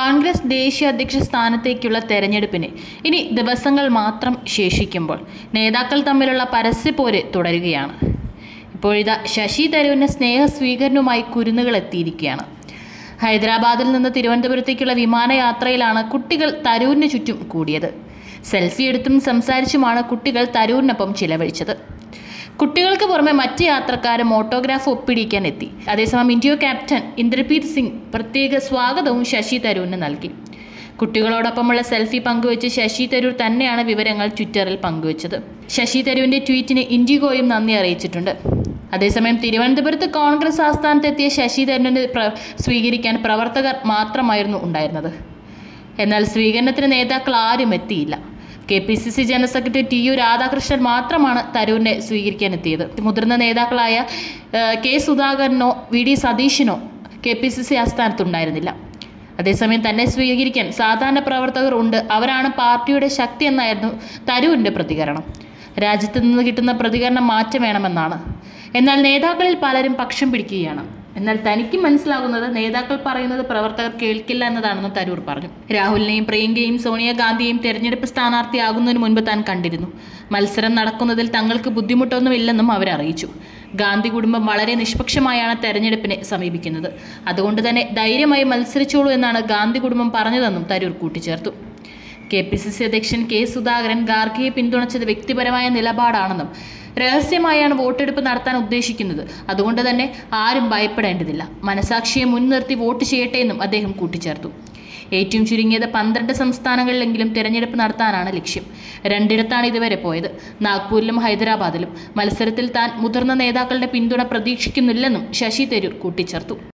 കോൺഗ്രസ് ദേശീയ അധ്യക്ഷ സ്ഥാനത്തേക്കുള്ള തെരഞ്ഞെടുപ്പിന് ഇനി ദിവസങ്ങൾ മാത്രം ശേഷിക്കുമ്പോൾ നേതാക്കൾ തമ്മിലുള്ള പരസ്യപ്പോര് തുടരുകയാണ് ഇപ്പോഴിതാ ശശി തരൂരിന് സ്നേഹ സ്വീകരണവുമായി കുരുന്നുകൾ എത്തിയിരിക്കുകയാണ് ഹൈദരാബാദിൽ നിന്ന് തിരുവനന്തപുരത്തേക്കുള്ള വിമാനയാത്രയിലാണ് കുട്ടികൾ തരൂരിന് ചുറ്റും കൂടിയത് സെൽഫി എടുത്തും സംസാരിച്ചുമാണ് കുട്ടികൾ തരൂരിനൊപ്പം ചിലവഴിച്ചത് കുട്ടികൾക്ക് പുറമെ മറ്റ് യാത്രക്കാരും ഓട്ടോഗ്രാഫ് ഒപ്പിടിക്കാൻ എത്തി അതേസമയം ഇന്ത്യ ക്യാപ്റ്റൻ ഇന്ദ്രപീത് സിംഗ് പ്രത്യേക സ്വാഗതവും ശശി തരൂരിന് നൽകി കുട്ടികളോടൊപ്പമുള്ള സെൽഫി പങ്കുവച്ച് ശശി തരൂർ തന്നെയാണ് വിവരങ്ങൾ ട്വിറ്ററിൽ പങ്കുവച്ചത് ശശി തരൂരിന്റെ ട്വീറ്റിന് ഇൻഡിഗോയും നന്ദി അറിയിച്ചിട്ടുണ്ട് അതേസമയം തിരുവനന്തപുരത്ത് കോൺഗ്രസ് ആസ്ഥാനത്തെത്തിയ ശശി തരൂരിനെ പ്ര സ്വീകരിക്കാൻ പ്രവർത്തകർ മാത്രമായിരുന്നു ഉണ്ടായിരുന്നത് എന്നാൽ സ്വീകരണത്തിന് നേതാക്കൾ ആരും എത്തിയില്ല K P C C general secretary T U Radhakrishnan മാത്രമാണ് തരൂരിനെ സ്വീകരിക്കാൻ എത്തിയത് മുതിർന്ന നേതാക്കളായ ഏഹ്, കെ സുധാകരനോ വി ഡി സതീശനോ കെ പി സി സി ആസ്ഥാനത്തുണ്ടായിരുന്നില്ല അതേസമയം തന്നെ സ്വീകരിക്കാൻ സാധാരണ പ്രവർത്തകർ ഉണ്ട് അവരാണ് പാർട്ടിയുടെ ശക്തി എന്നായിരുന്നു തരൂരിൻ്റെ പ്രതികരണം രാജ്യത്ത് നിന്ന് കിട്ടുന്ന പ്രതികരണം മാറ്റം വേണമെന്നാണ് എന്നാൽ നേതാക്കളിൽ പലരും പക്ഷം പിടിക്കുകയാണ് എന്നാൽ തനിക്ക് മനസ്സിലാകുന്നത് നേതാക്കൾ പറയുന്നത് പ്രവർത്തകർ കേൾക്കില്ല എന്നതാണെന്നും തരൂർ പറഞ്ഞു രാഹുലിനെയും പ്രിയങ്കയും സോണിയാഗാന്ധിയെയും തെരഞ്ഞെടുപ്പ് സ്ഥാനാർത്ഥിയാകുന്നതിന് മുൻപ് താൻ കണ്ടിരുന്നു മത്സരം നടക്കുന്നതിൽ തങ്ങൾക്ക് ബുദ്ധിമുട്ടൊന്നുമില്ലെന്നും അവർ അറിയിച്ചു ഗാന്ധി കുടുംബം വളരെ നിഷ്പക്ഷമായാണ് തെരഞ്ഞെടുപ്പിനെ സമീപിക്കുന്നത് അതുകൊണ്ട് തന്നെ ധൈര്യമായി മത്സരിച്ചോളൂ എന്നാണ് ഗാന്ധി കുടുംബം പറഞ്ഞതെന്നും തരൂർ കൂട്ടിച്ചേർത്തു കെ പി സി സി അധ്യക്ഷൻ കെ സുധാകരൻ ഗാർഗിയെ പിന്തുണച്ചത് വ്യക്തിപരമായ നിലപാടാണെന്നും രഹസ്യമായാണ് വോട്ടെടുപ്പ് നടത്താൻ ഉദ്ദേശിക്കുന്നത് അതുകൊണ്ട് തന്നെ ആരും ഭയപ്പെടേണ്ടതില്ല മനസാക്ഷിയെ മുൻനിർത്തി വോട്ട് ചെയ്യട്ടെ എന്നും അദ്ദേഹം കൂട്ടിച്ചേർത്തു ഏറ്റവും ചുരുങ്ങിയത് പന്ത്രണ്ട് സംസ്ഥാനങ്ങളിലെങ്കിലും തിരഞ്ഞെടുപ്പ് നടത്താനാണ് ലക്ഷ്യം രണ്ടിടത്താണ് ഇതുവരെ പോയത് നാഗ്പൂരിലും ഹൈദരാബാദിലും മത്സരത്തിൽ താൻ മുതിർന്ന നേതാക്കളുടെ പിന്തുണ പ്രതീക്ഷിക്കുന്നില്ലെന്നും ശശി തരൂർ കൂട്ടിച്ചേർത്തു